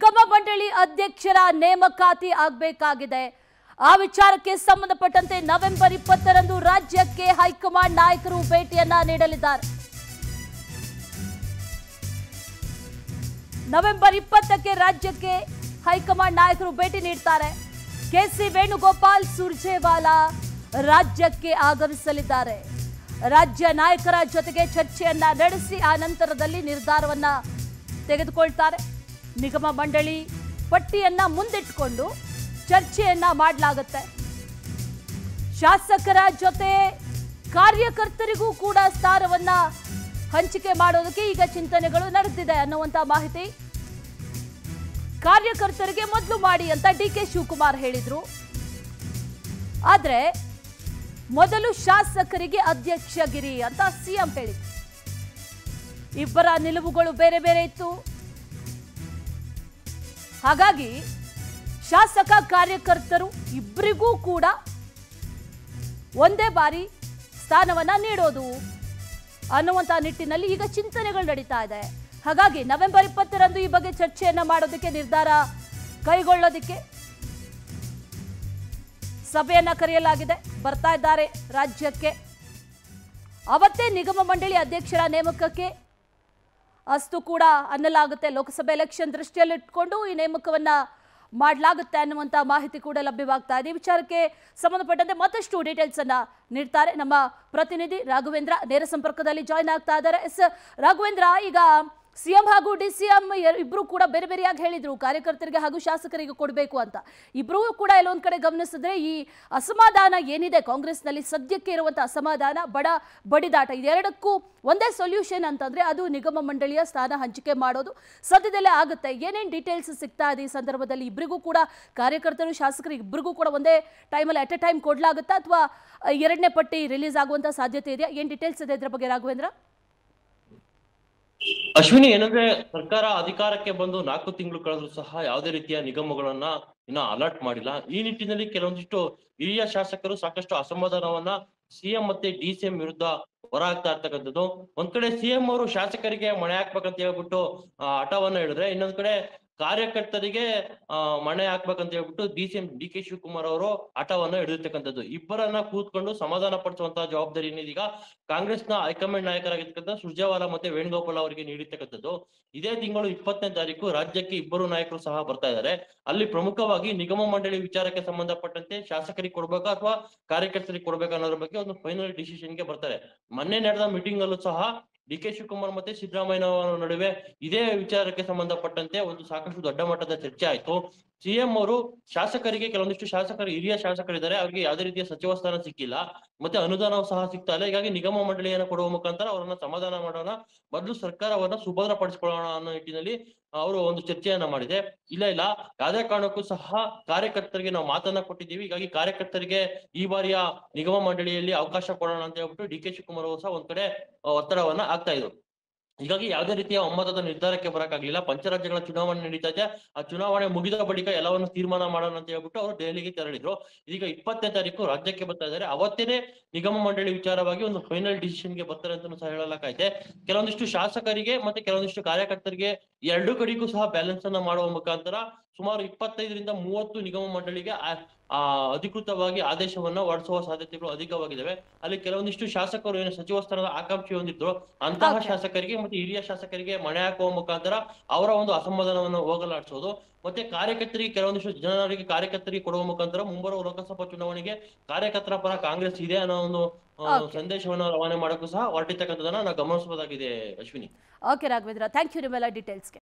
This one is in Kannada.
ನಿಗಮ ಮಂಡಳಿ ಅಧ್ಯಕ್ಷರ ನೇಮಕಾತಿ ಆಗಬೇಕಾಗಿದೆ ಆ ವಿಚಾರಕ್ಕೆ ಸಂಬಂಧಪಟ್ಟಂತೆ ನವೆಂಬರ್ ಇಪ್ಪತ್ತರಂದು ರಾಜ್ಯಕ್ಕೆ ಹೈಕಮಾಂಡ್ ನಾಯಕರು ಭೇಟಿಯನ್ನ ನೀಡಲಿದ್ದಾರೆ ನವೆಂಬರ್ ಇಪ್ಪತ್ತಕ್ಕೆ ರಾಜ್ಯಕ್ಕೆ ಹೈಕಮಾಂಡ್ ನಾಯಕರು ಭೇಟಿ ನೀಡ್ತಾರೆ ಕೆಸಿ ವೇಣುಗೋಪಾಲ್ ಸುರ್ಜೇವಾಲಾ ರಾಜ್ಯಕ್ಕೆ ಆಗಮಿಸಲಿದ್ದಾರೆ ರಾಜ್ಯ ನಾಯಕರ ಜೊತೆಗೆ ಚರ್ಚೆಯನ್ನ ನಡೆಸಿ ಆ ನಂತರದಲ್ಲಿ ನಿರ್ಧಾರವನ್ನ ತೆಗೆದುಕೊಳ್ತಾರೆ ನಿಗಮ ಮಂಡಳಿ ಪಟ್ಟಿಯನ್ನ ಮುಂದಿಟ್ಕೊಂಡು ಚರ್ಚೆಯನ್ನ ಮಾಡಲಾಗುತ್ತೆ ಶಾಸಕರ ಜೊತೆ ಕಾರ್ಯಕರ್ತರಿಗೂ ಕೂಡ ಸ್ಥಾನವನ್ನ ಹಂಚಿಕೆ ಮಾಡೋದಕ್ಕೆ ಈಗ ಚಿಂತನೆಗಳು ನಡೆದಿದೆ ಅನ್ನುವಂತ ಮಾಹಿತಿ ಕಾರ್ಯಕರ್ತರಿಗೆ ಮೊದಲು ಮಾಡಿ ಅಂತ ಡಿ ಕೆ ಶಿವಕುಮಾರ್ ಹೇಳಿದ್ರು ಆದ್ರೆ ಮೊದಲು ಶಾಸಕರಿಗೆ ಅಧ್ಯಕ್ಷಗಿರಿ ಅಂತ ಸಿಎಂ ಹೇಳಿದ್ರು ಇಬ್ಬರ ನಿಲುವುಗಳು ಬೇರೆ ಬೇರೆ ಇತ್ತು ಹಾಗಾಗಿ ಶಾಸಕ ಕಾರ್ಯಕರ್ತರು ಇಬ್ಬರಿಗೂ ಕೂಡ ಒಂದೇ ಬಾರಿ ಸ್ಥಾನವನ್ನ ನೀಡೋದು ಅನ್ನುವಂತ ನಿಟ್ಟಿನಲ್ಲಿ ಈಗ ಚಿಂತನೆಗಳು ನಡೀತಾ ಇದೆ ಹಾಗಾಗಿ ನವೆಂಬರ್ ಇಪ್ಪತ್ತರಂದು ಈ ಬಗ್ಗೆ ಚರ್ಚೆಯನ್ನ ಮಾಡೋದಕ್ಕೆ ನಿರ್ಧಾರ ಕೈಗೊಳ್ಳೋದಕ್ಕೆ ಸಭೆಯನ್ನ ಕರೆಯಲಾಗಿದೆ ಬರ್ತಾ ಇದ್ದಾರೆ ರಾಜ್ಯಕ್ಕೆ ಅವತ್ತೇ ನಿಗಮ ಮಂಡಳಿ ಅಧ್ಯಕ್ಷರ ನೇಮಕಕ್ಕೆ ಅಷ್ಟು ಕೂಡ ಅನ್ನಲಾಗುತ್ತೆ ಲೋಕಸಭೆ ಎಲೆಕ್ಷನ್ ದೃಷ್ಟಿಯಲ್ಲಿಟ್ಕೊಂಡು ಈ ನೇಮಕವನ್ನ ಮಾಡಲಾಗುತ್ತೆ ಅನ್ನುವಂಥ ಮಾಹಿತಿ ಕೂಡ ಲಭ್ಯವಾಗ್ತಾ ಇದೆ ಈ ವಿಚಾರಕ್ಕೆ ಸಂಬಂಧಪಟ್ಟಂತೆ ಮತ್ತಷ್ಟು ಡೀಟೇಲ್ಸ್ ಅನ್ನ ನೀಡ್ತಾರೆ ನಮ್ಮ ಪ್ರತಿನಿಧಿ ರಾಘವೇಂದ್ರ ನೇರ ಸಂಪರ್ಕದಲ್ಲಿ ಜಾಯ್ನ್ ಆಗ್ತಾ ಇದ್ದಾರೆ ಎಸ್ ರಾಘವೇಂದ್ರ ಈಗ ಸಿಎಂ ಹಾಗೂ ಡಿ ಸಿಎಂ ಇಬ್ರು ಕೂಡ ಬೇರೆ ಬೇರೆಯಾಗಿ ಹೇಳಿದ್ರು ಕಾರ್ಯಕರ್ತರಿಗೆ ಹಾಗೂ ಶಾಸಕರಿಗೆ ಕೊಡಬೇಕು ಅಂತ ಇಬ್ರು ಕೂಡ ಎಲ್ಲೊಂದ್ ಕಡೆ ಗಮನಿಸಿದ್ರೆ ಈ ಅಸಮಾಧಾನ ಏನಿದೆ ಕಾಂಗ್ರೆಸ್ನಲ್ಲಿ ಸದ್ಯಕ್ಕೆ ಇರುವಂತ ಅಸಮಾಧಾನ ಬಡ ಬಡಿದಾಟ ಇದೆರಡಕ್ಕೂ ಒಂದೇ ಸೊಲ್ಯೂಷನ್ ಅಂತಂದ್ರೆ ಅದು ನಿಗಮ ಮಂಡಳಿಯ ಸ್ಥಾನ ಹಂಚಿಕೆ ಮಾಡೋದು ಸದ್ಯದಲ್ಲೇ ಆಗುತ್ತೆ ಏನೇನು ಡೀಟೇಲ್ಸ್ ಸಿಗ್ತಾ ಇದೆ ಈ ಸಂದರ್ಭದಲ್ಲಿ ಇಬ್ಬರಿಗೂ ಕೂಡ ಕಾರ್ಯಕರ್ತರು ಶಾಸಕರು ಇಬ್ಬರಿಗೂ ಕೂಡ ಒಂದೇ ಟೈಮಲ್ಲಿ ಅಟ್ ಎ ಟೈಮ್ ಕೊಡ್ಲಾಗುತ್ತಾ ಅಥವಾ ಎರಡನೇ ಪಟ್ಟಿ ರಿಲೀಸ್ ಆಗುವಂತ ಸಾಧ್ಯತೆ ಇದೆಯಾ ಏನು ಡೀಟೇಲ್ಸ್ ಇದೆ ಇದ್ರ ಬಗ್ಗೆ ರಾಘವೇಂದ್ರ ಅಶ್ವಿನಿ ಏನಂದ್ರೆ ಸರ್ಕಾರ ಅಧಿಕಾರಕ್ಕೆ ಬಂದು ನಾಲ್ಕು ತಿಂಗಳು ಕಳೆದ್ರು ಸಹ ಯಾವುದೇ ರೀತಿಯ ನಿಗಮಗಳನ್ನ ಇನ್ನ ಅಲರ್ಟ್ ಮಾಡಿಲ್ಲ ಈ ನಿಟ್ಟಿನಲ್ಲಿ ಕೆಲವೊಂದಿಷ್ಟು ಹಿರಿಯ ಶಾಸಕರು ಸಾಕಷ್ಟು ಅಸಮಾಧಾನವನ್ನ ಸಿಎಂ ಮತ್ತೆ ಡಿ ಸಿಎಂ ವಿರುದ್ಧ ಹೊರಹಾಕ್ತಾ ಇರ್ತಕ್ಕಂಥದ್ದು ಒಂದ್ ಕಡೆ ಸಿಎಂ ಅವರು ಶಾಸಕರಿಗೆ ಮಣೆ ಹಾಕ್ಬೇಕಂತ ಹೇಳ್ಬಿಟ್ಟು ಆ, ಹಠವನ್ನ ಹೇಳಿದ್ರೆ ಇನ್ನೊಂದ್ ಕಡೆ ಕಾರ್ಯಕರ್ತರಿಗೆ ಆ ಮಣೆ ಹಾಕ್ಬೇಕಂತ ಹೇಳ್ಬಿಟ್ಟು D C M D K Shivakumar ಅವರು ಹಠವನ್ನ ಹಿಡಿದಿರ್ತಕ್ಕಂಥದ್ದು ಇಬ್ಬರನ್ನ ಕೂತ್ಕೊಂಡು ಸಮಾಧಾನ ಪಡಿಸುವಂತಹ ಜವಾಬ್ದಾರಿ ಏನಿದೀಗ ಕಾಂಗ್ರೆಸ್ನ ಹೈಕಮಾಂಡ್ ನಾಯಕರಾಗಿರ್ತಕ್ಕಂಥ ಸುರ್ಜೇವಾಲಾ ಮತ್ತೆ ವೇಣುಗೋಪಾಲ್ ಅವರಿಗೆ ನೀಡಿರ್ತಕ್ಕಂಥದ್ದು ಇದೇ ತಿಂಗಳು ಇಪ್ಪತ್ತನೇ ತಾರೀಕು ರಾಜ್ಯಕ್ಕೆ ಇಬ್ಬರು ನಾಯಕರು ಸಹ ಬರ್ತಾ ಇದ್ದಾರೆ ಅಲ್ಲಿ ಪ್ರಮುಖವಾಗಿ ನಿಗಮ ಮಂಡಳಿ ವಿಚಾರಕ್ಕೆ ಸಂಬಂಧಪಟ್ಟಂತೆ ಶಾಸಕರಿಗೆ ಕೊಡ್ಬೇಕಾ ಅಥವಾ ಕಾರ್ಯಕರ್ತರಿಗೆ ಕೊಡ್ಬೇಕಾ ಅನ್ನೋದ್ರ ಬಗ್ಗೆ ಒಂದು ಫೈನಲ್ ಡಿಸಿಷನ್ಗೆ ಬರ್ತಾರೆ ಮೊನ್ನೆ ನಡೆದ ಮೀಟಿಂಗ್ ಅಲ್ಲೂ ಸಹ ಡಿ ಕೆ ಶಿವಕುಮಾರ್ ಮತ್ತೆ ಸಿದ್ದರಾಮಯ್ಯ ಅವರ ನಡುವೆ ಇದೇ ವಿಚಾರಕ್ಕೆ ಸಂಬಂಧಪಟ್ಟಂತೆ ಒಂದು ಸಾಕಷ್ಟು ದೊಡ್ಡ ಮಟ್ಟದ ಚರ್ಚೆ ಆಯ್ತು ಸಿಎಂ ಅವರು ಶಾಸಕರಿಗೆ ಕೆಲವೊಂದಿಷ್ಟು ಶಾಸಕರು ಹಿರಿಯ ಶಾಸಕರಿದ್ದಾರೆ ಅವರಿಗೆ ಯಾವುದೇ ರೀತಿಯ ಸಚಿವ ಸ್ಥಾನ ಸಿಕ್ಕಿಲ್ಲ ಮತ್ತೆ ಅನುದಾನವೂ ಸಹ ಸಿಗ್ತಾ ಇಲ್ಲ ಹೀಗಾಗಿ ನಿಗಮ ಮಂಡಳಿಯನ್ನ ಕೊಡುವ ಮುಖಾಂತರ ಅವರನ್ನ ಸಮಾಧಾನ ಮಾಡೋಣ ಬದಲು ಸರ್ಕಾರವನ್ನ ಸುಭದ್ರಪಡಿಸಿಕೊಳ್ಳೋಣ ಅನ್ನೋ ನಿಟ್ಟಿನಲ್ಲಿ ಅವರು ಒಂದು ಚರ್ಚೆಯನ್ನ ಮಾಡಿದೆ ಇಲ್ಲ ಇಲ್ಲ ಯಾವುದೇ ಕಾರಣಕ್ಕೂ ಸಹ ಕಾರ್ಯಕರ್ತರಿಗೆ ನಾವು ಮಾತನ್ನ ಕೊಟ್ಟಿದ್ದೀವಿ ಹೀಗಾಗಿ ಕಾರ್ಯಕರ್ತರಿಗೆ ಈ ಬಾರಿಯ ನಿಗಮ ಮಂಡಳಿಯಲ್ಲಿ ಅವಕಾಶ ಕೊಡೋಣ ಅಂತ ಹೇಳ್ಬಿಟ್ಟು ಡಿ ಕೆ ಶಿವಕುಮಾರ್ ಅವರು ಸಹ ಒಂದ್ ಕಡೆ ಆ, ಒತ್ತಡವನ್ನ ಆಗ್ತಾ ಇದ್ರು ಹೀಗಾಗಿ ಯಾವುದೇ ರೀತಿಯ ಒಮ್ಮತದ ನಿರ್ಧಾರಕ್ಕೆ ಬರಕ್ಕಾಗ್ಲಿಲ್ಲ ಪಂಚರಾಜ್ಯಗಳ ಚುನಾವಣೆ ನಡೀತಾ ಇದೆ ಆ ಚುನಾವಣೆ ಮುಗಿದ ಬಳಿಕ ಎಲ್ಲವನ್ನು ತೀರ್ಮಾನ ಮಾಡೋಣ ಅಂತ ಹೇಳ್ಬಿಟ್ಟು ಅವರು ದೆಹಲಿಗೆ ತೆರಳಿದ್ರು ಈಗ ಇಪ್ಪತ್ತನೇ ತಾರೀಕು ರಾಜ್ಯಕ್ಕೆ ಬರ್ತಾ ಇದ್ದಾರೆ ಅವತ್ತೇನೆ ನಿಗಮ ಮಂಡಳಿ ವಿಚಾರವಾಗಿ ಒಂದು ಫೈನಲ್ ಡಿಸಿಷನ್ಗೆ ಬರ್ತಾರೆ ಅಂತ ಸಹ ಹೇಳಲಾಗೈತೆ ಕೆಲವೊಂದಿಷ್ಟು ಶಾಸಕರಿಗೆ ಮತ್ತೆ ಕೆಲವೊಂದಿಷ್ಟು ಕಾರ್ಯಕರ್ತರಿಗೆ ಎರಡು ಕಡೆಗೂ ಸಹ ಬ್ಯಾಲೆನ್ಸ್ ಅನ್ನ ಮಾಡುವ ಮುಖಾಂತರ ಸುಮಾರು ಇಪ್ಪತ್ತೈದರಿಂದ ಮೂವತ್ತು ನಿಗಮ ಮಂಡಳಿಗೆ ಆ- ಆ ಅಧಿಕೃತವಾಗಿ ಆದೇಶವನ್ನ ಹೊರಡಿಸುವ ಸಾಧ್ಯತೆಗಳು ಅಧಿಕವಾಗಿದ್ದಾವೆ ಅಲ್ಲಿ ಕೆಲವೊಂದಿಷ್ಟು ಶಾಸಕರು ಏನು ಸಚಿವ ಸ್ಥಾನದ ಆಕಾಂಕ್ಷಿ ಹೊಂದಿದ್ರು ಅಂತಹ Okay. ಶಾಸಕರಿಗೆ ಮತ್ತೆ ಹಿರಿಯ ಶಾಸಕರಿಗೆ ಮಣೆ ಹಾಕುವ ಮುಖಾಂತರ ಅವರ ಒಂದು ಅಸಮಾಧಾನವನ್ನು ಹೋಗಲಾಡಿಸೋದು ಮತ್ತೆ ಕಾರ್ಯಕರ್ತರಿಗೆ ಕೆಲವೊಂದಿಷ್ಟು ಜನರಿಗೆ ಕಾರ್ಯಕರ್ತರಿಗೆ ಕೊಡುವ ಮುಖಾಂತರ ಮುಂಬರುವ ಲೋಕಸಭಾ ಚುನಾವಣೆಗೆ ಕಾರ್ಯಕರ್ತರ ಪರ ಕಾಂಗ್ರೆಸ್ ಇದೆ ಅನ್ನೋ ಒಂದು ಆ, Okay. ಸಂದೇಶವನ್ನು ರವಾನೆ ಮಾಡೋಕ್ಕೂ ಸಹ ಹೊರಟಿರ್ತಕ್ಕಂಥದನ್ನ ನಾವು ಗಮನಿಸಬಹುದಾಗಿದೆ Ashwini okay Raghavendra thank you ನಿಮ್ಮೆಲ್ಲ ಡೀಟೇಲ್ಸ್ಗೆ